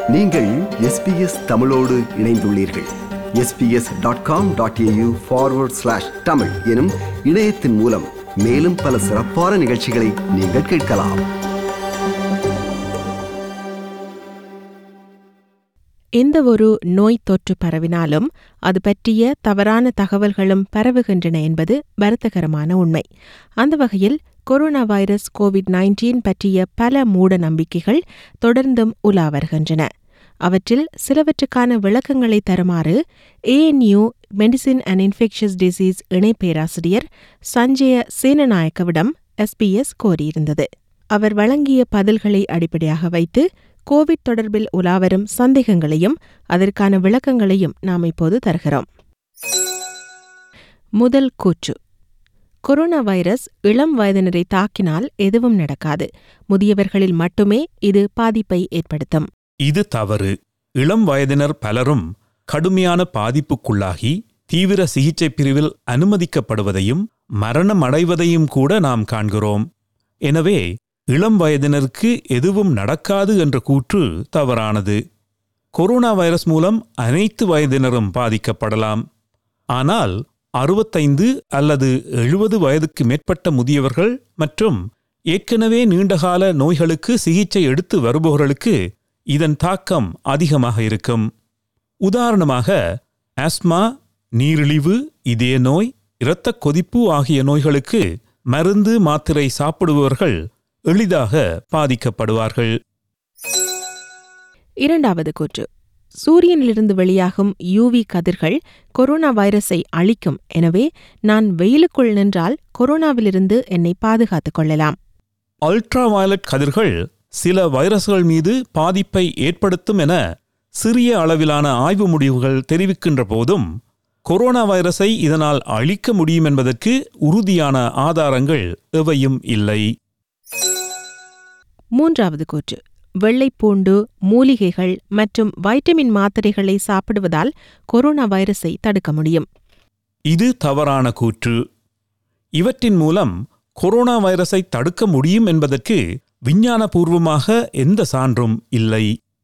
நீங்கள் எஸ்பிஎஸ் தமிழோடு இணைந்துள்ளீர்கள் S B S dot com dot A U forward slash Tamil எனும் இணையத்தின் மூலம் மேலும் பல சிறப்பான நிகழ்ச்சிகளை நீங்கள் கேட்கலாம் எந்த ஒரு நோய் தொற்று பரவினாலும் அது பற்றிய தவறான தகவல்களும் பரவுகின்றன என்பது வருத்தகரமான உண்மை அந்த வகையில் கொரோனா வைரஸ் கோவிட் நைன்டீன் பற்றிய பல மூட நம்பிக்கைகள் தொடர்ந்தும் உலா வருகின்றன அவற்றில் சிலவற்றுக்கான விளக்கங்களை தருமாறு A N U medicine and infectious disease இணை பேராசிரியர் சஞ்சய சேனநாயக்கவிடம் எஸ்பிஎஸ் கோரியிருந்தது அவர் வழங்கிய பதில்களை அடிப்படையாக வைத்து கோவிட் தொடர்பில் உலாவரும் சந்தேகங்களையும் அதற்கான விளக்கங்களையும் நாம் இப்போது தருகிறோம் முதல் கூற்று கொரோனா வைரஸ் இளம் வயதினரை தாக்கினால் எதுவும் நடக்காது முதியவர்களில் மட்டுமே இது பாதிப்பை ஏற்படுத்தும் இது தவறு இளம் வயதினர் பலரும் கடுமையான பாதிப்புக்குள்ளாகி தீவிர சிகிச்சை பிரிவில் அனுமதிக்கப்படுவதையும் மரணம் அடைவதையும் கூட நாம் காண்கிறோம் எனவே இளம் வயதினருக்கு எதுவும் நடக்காது என்ற கூற்று தவறானது கொரோனா வைரஸ் மூலம் அனைத்து வயதினரும் பாதிக்கப்படலாம் ஆனால் அறுபத்தைந்து அல்லது எழுபது வயதுக்கு மேற்பட்ட முதியவர்கள் மற்றும் ஏற்கனவே நீண்டகால நோய்களுக்கு சிகிச்சை எடுத்து வருபவர்களுக்கு இதன் தாக்கம் அதிகமாக இருக்கும் உதாரணமாக ஆஸ்மா நீரிழிவு இதய நோய் இரத்தக் கொதிப்பு ஆகிய நோய்களுக்கு மருந்து மாத்திரை சாப்பிடுபவர்கள் எளிதாக பாதிக்கப்படுவார்கள் இரண்டாவது கூற்று சூரியனிலிருந்து வெளியாகும் யூவி கதிர்கள் கொரோனா வைரஸை அழிக்கும் எனவே நான் வெயிலுக்குள் நின்றால் கொரோனாவிலிருந்து என்னை பாதுகாத்துக் கொள்ளலாம் அல்ட்ரா வயலட் கதிர்கள் சில வைரஸ்கள் மீது பாதிப்பை ஏற்படுத்தும் என சிறிய அளவிலான ஆய்வு முடிவுகள் தெரிவிக்கின்ற போதும் கொரோனா வைரஸை இதனால் அழிக்க முடியும் என்பதற்கு உறுதியான ஆதாரங்கள் எவையும் இல்லை மூன்றாவது கூற்று வெள்ளைப்பூண்டு மூலிகைகள் மற்றும் வைட்டமின் மாத்திரைகளை சாப்பிடுவதால் கொரோனா வைரஸை தடுக்க முடியும் இது தவறான கூற்று இவற்றின் மூலம் கொரோனா வைரஸை தடுக்க முடியும் என்பதற்கு விஞ்ஞானபூர்வமாக எந்த சான்றும் இல்லை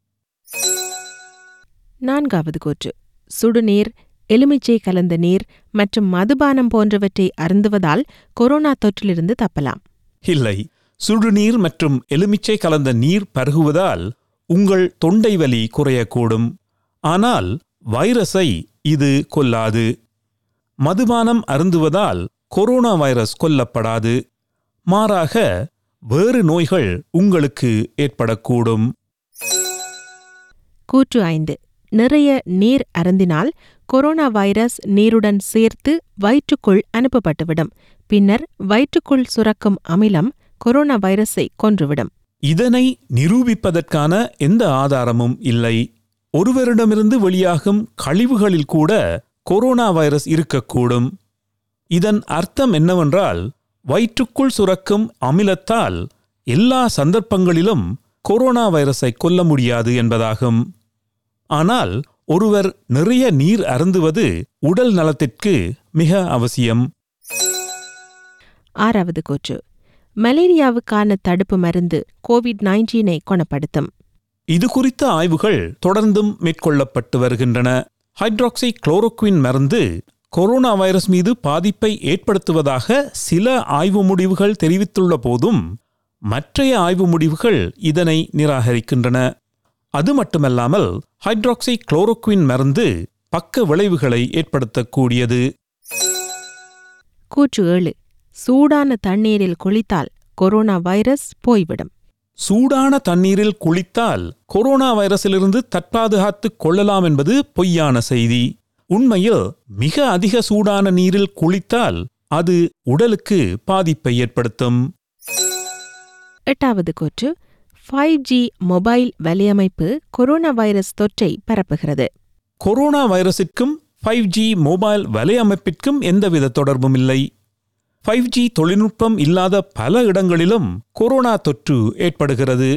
நான்காவது கூற்று சுடுநீர் எலுமிச்சை கலந்த நீர் மற்றும் மதுபானம் போன்றவற்றை அருந்துவதால் கொரோனா தொற்றிலிருந்து தப்பலாம் இல்லை சுடுநீர் மற்றும் எலுமிச்சை கலந்த நீர் பருகுவதால் உங்கள் தொண்டை வலி குறையக்கூடும் ஆனால் வைரஸை இது கொல்லாது மதுபானம் அருந்துவதால் கொரோனா வைரஸ் கொல்லப்படாது மாறாக வேறு நோய்கள் உங்களுக்கு ஏற்படக்கூடும் கூற்று ஐந்து நிறைய நீர் அருந்தினால் கொரோனா வைரஸ் நீருடன் சேர்த்து வயிற்றுக்குள் அனுப்பப்பட்டுவிடும் பின்னர் வயிற்றுக்குள் சுரக்கும் அமிலம் கொரோனா வைரஸை கொன்றுவிடும் இதனை நிரூபிப்பதற்கான எந்த ஆதாரமும் இல்லை ஒருவரிடமிருந்து வெளியாகும் கழிவுகளில் கூட கொரோனா வைரஸ் இருக்கக்கூடும் இதன் அர்த்தம் என்னவென்றால் வயிற்றுக்குள் சுரக்கும் அமிலத்தால் எல்லா சந்தர்ப்பங்களிலும் கொரோனா வைரஸை கொல்ல முடியாது என்பதாகும் ஆனால் ஒருவர் நிறைய நீர் அருந்துவது உடல் நலத்திற்கு மிக அவசியம் ஆறாவது கூற்று மலேரியாவுக்கான தடுப்பு மருந்து கோவிட் நைன்டீனை குணப்படுத்தும் இது குறித்த ஆய்வுகள் தொடர்ந்தும் மேற்கொள்ளப்பட்டு வருகின்றன ஹைட்ராக்சி குளோரோக்வின் மருந்து கொரோனா வைரஸ் மீது பாதிப்பை ஏற்படுத்துவதாக சில ஆய்வு முடிவுகள் தெரிவித்துள்ள போதும் மற்றைய ஆய்வு முடிவுகள் இதனை நிராகரிக்கின்றன அது மட்டுமல்லாமல் ஹைட்ராக்சி குளோரோக்வின் மருந்து பக்க விளைவுகளை ஏற்படுத்தக்கூடியது கூற்று ஏழு சூடான தண்ணீரில் குளித்தால் கொரோனா வைரஸ் போய்விடும் சூடான தண்ணீரில் குளித்தால் கொரோனா வைரஸிலிருந்து தற்பாதுகாத்துக் கொள்ளலாம் என்பது பொய்யான செய்தி உண்மையில் மிக அதிக சூடான நீரில் குளித்தால் அது உடலுக்கு பாதிப்பை ஏற்படுத்தும் எட்டாவது கூற்று ஃபைவ் ஜி மொபைல் வலையமைப்பு கொரோனா வைரஸ் தொற்றை பரப்புகிறது கொரோனா வைரஸிற்கும் ஃபைவ் ஜி மொபைல் வலையமைப்பிற்கும் எந்தவித தொடர்பும் இல்லை ஃபைவ் ஜி தொழில்நுட்பம் இல்லாத பல இடங்களிலும் கொரோனா தொற்று ஏற்படுகிறது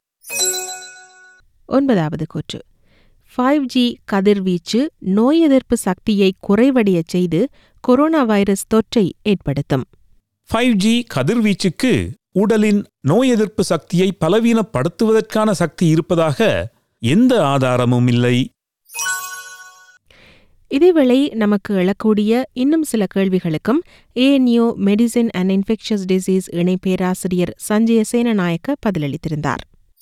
ஒன்பதாவது கூற்று ஃபைவ் ஜி கதிர்வீச்சு நோய் எதிர்ப்பு சக்தியை குறைவடையச் செய்து கொரோனா வைரஸ் தொற்றை ஏற்படுத்தும் ஃபைவ் ஜி கதிர்வீச்சுக்கு உடலின் நோய் எதிர்ப்பு சக்தியை பலவீனப்படுத்துவதற்கான சக்தி இருப்பதாக எந்த ஆதாரமும் இல்லை இதேவேளை நமக்கு எழக்கூடிய இன்னும் சில கேள்விகளுக்கும் A N U medicine and infectious disease இணை பேராசிரியர் சஞ்சய சேனநாயக்க பதிலளித்திருந்தார்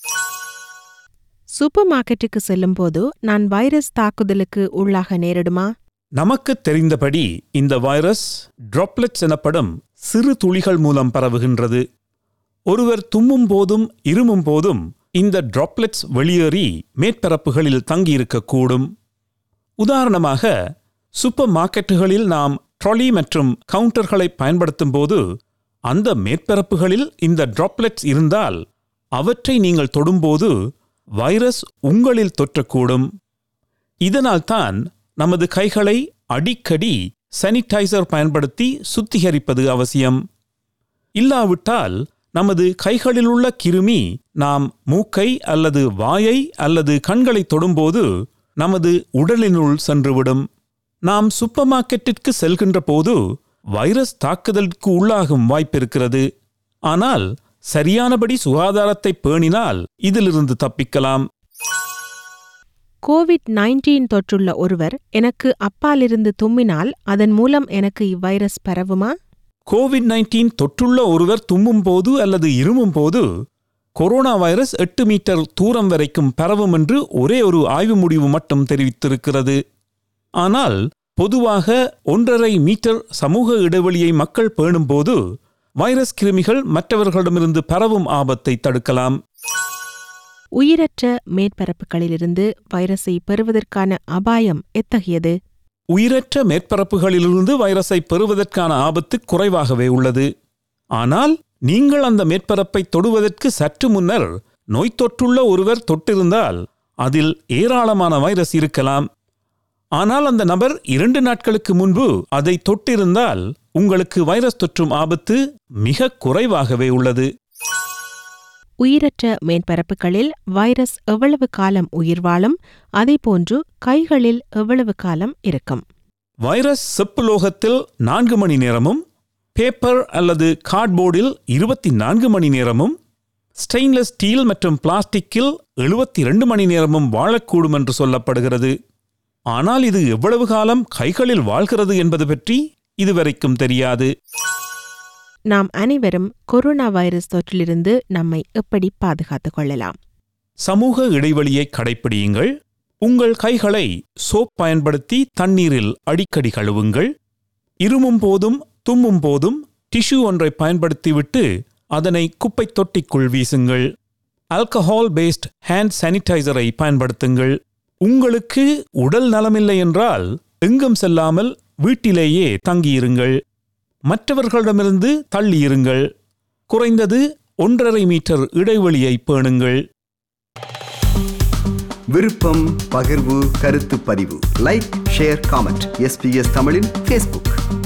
சூப்பர் மார்க்கெட்டுக்கு செல்லும்போது நான் வைரஸ் தாக்குதலுக்கு உள்ளாக நேரிடுமா நமக்கு தெரிந்தபடி இந்த வைரஸ் டிராப்லெட்ஸ் எனப்படும் சிறு துளிகள் மூலம் பரவுகின்றது ஒருவர் தும்மும் போதும் இருமும் போதும் இந்த டிராப்லெட்ஸ் வெளியேறி மேற்பரப்புகளில் தங்கியிருக்கக்கூடும் உதாரணமாக சூப்பர் மார்க்கெட்டுகளில் நாம் ட்ராலி மற்றும் கவுண்டர்களை பயன்படுத்தும் போது அந்த மேற்பரப்புகளில் இந்த டிராப்லெட்ஸ் இருந்தால் அவற்றை நீங்கள் தொடும்போது வைரஸ் உங்களில் தொற்றக்கூடும் இதனால்தான் நமது கைகளை அடிக்கடி சானிடைசர் பயன்படுத்தி சுத்திகரிப்பது அவசியம் இல்லாவிட்டால் நமது கைகளிலுள்ள கிருமி நாம் மூக்கை அல்லது வாயை அல்லது கண்களை தொடும்போது நமது உடலினுள் சென்றுவிடும் நாம் சூப்பர் மார்க்கெட்டிற்கு செல்கின்ற போது வைரஸ் தாக்குதலுக்கு உள்ளாகும் வாய்ப்பிருக்கிறது ஆனால் சரியானபடி சுகாதாரத்தை பேணினால் இதிலிருந்து தப்பிக்கலாம் கோவிட் நைன்டீன் தொற்றுள்ள ஒருவர் எனக்கு அப்பாலிருந்து தும்மினால் அதன் மூலம் எனக்கு இவ்வைரஸ் பரவுமா கோவிட் நைன்டீன் தொற்றுள்ள ஒருவர் தும்மும் போது அல்லது இருமும் போது கொரோனா வைரஸ் எட்டு மீட்டர் தூரம் வரைக்கும் பரவும் என்று ஒரே ஒரு ஆய்வு முடிவு மட்டும் தெரிவித்திருக்கிறது ஆனால் பொதுவாக ஒன்றரை மீட்டர் சமூக இடைவெளியை மக்கள் பேணும்போது வைரஸ் கிருமிகள் மற்றவர்களிடமிருந்து பரவும் ஆபத்தை தடுக்கலாம் உயிரற்ற மேற்பரப்புகளிலிருந்து வைரஸை பெறுவதற்கான அபாயம் எத்தகையது உயிரற்ற மேற்பரப்புகளிலிருந்து வைரஸை பெறுவதற்கான ஆபத்து குறைவாகவே உள்ளது ஆனால் நீங்கள் அந்த மேற்பரப்பை தொடுவதற்கு சற்று முன்னர் நோய் தொற்றுள்ள ஒருவர் தொட்டிருந்தால் அதில் ஏராளமான வைரஸ் இருக்கலாம் ஆனால் அந்த நபர் இரண்டு நாட்களுக்கு முன்பு அதை தொட்டிருந்தால் உங்களுக்கு வைரஸ் தொற்றும் ஆபத்து மிக குறைவாகவே உள்ளது உயிரற்ற மேற்பரப்புகளில் வைரஸ் எவ்வளவு காலம் உயிர் வாழும் அதேபோன்று கைகளில் எவ்வளவு காலம் இருக்கும் வைரஸ் செப்புலோகத்தில் நான்கு மணி நேரமும் பேப்பர் அல்லது கார்ட்போர்டில் இருபத்தி நான்கு மணி நேரமும் ஸ்டெயின்லெஸ் ஸ்டீல் மற்றும் பிளாஸ்டிக்கில் எழுபத்தி ரெண்டு மணி நேரமும் வாழக்கூடும் என்று சொல்லப்படுகிறது ஆனால் இது எவ்வளவு காலம் கைகளில் வாழ்கிறது என்பது பற்றி இதுவரைக்கும் தெரியாது நாம் அனைவரும் கொரோனா வைரஸ் தொற்றிலிருந்து நம்மை எப்படி பாதுகாத்துக் கொள்ளலாம் சமூக இடைவெளியை கடைப்பிடியுங்கள் உங்கள் கைகளை சோப் பயன்படுத்தி தண்ணீரில் அடிக்கடி கழுவுங்கள் இருமும் போதும் தும்மும் போதும் டிஷ்யூ ஒன்றை பயன்படுத்திவிட்டு அதனை குப்பைத் தொட்டிக்குள் வீசுங்கள் ஆல்கஹால் பேஸ்ட் ஹேண்ட் சானிடைசரை பயன்படுத்துங்கள் உங்களுக்கு உடல் நலமில்லை என்றால் எங்கும் செல்லாமல் வீட்டிலேயே தங்கியிருங்கள் மற்றவர்களிடமிருந்து தள்ளியிருங்கள் குறைந்தது ஒன்றரை மீட்டர் இடைவெளியை பேணுங்கள் விருப்பம் பகிர்வு கருத்து பதிவு லைக் ஷேர் காமெண்ட் எஸ்பிஎஸ் தமிழின் ஃபேஸ்புக்